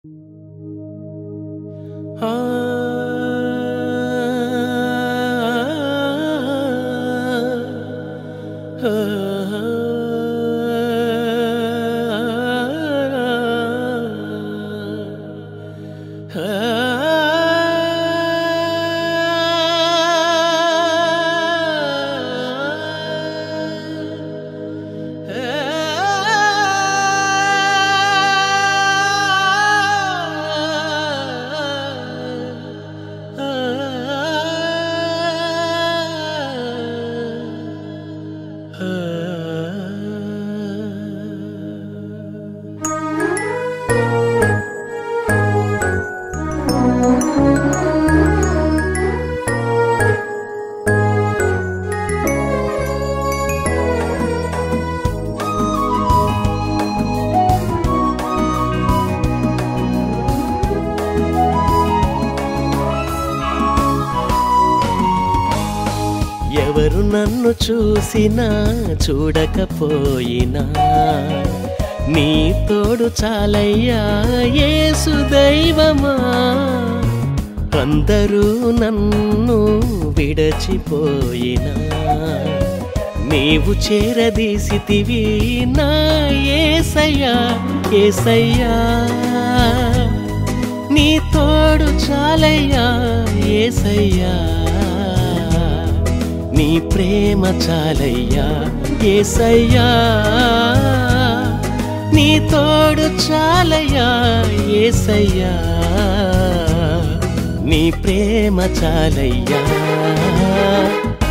ఎవరు నన్ను చూసినా చూడకపోయినా నీ తోడు చాలయ్యా యేసు దైవమా అందరూ నన్ను విడచిపోయినా నీవు చేరదీసితివి నా ఏసయ్యా ఏసయ్యా నీ తోడు చాలయ్యా ఏసయ్యా నీ ప్రేమ చాలయ్యా ఏసయ్యా నీ తోడు చాలయ్యా ఏసయ్యా నీ ప్రేమ చాలయ్యా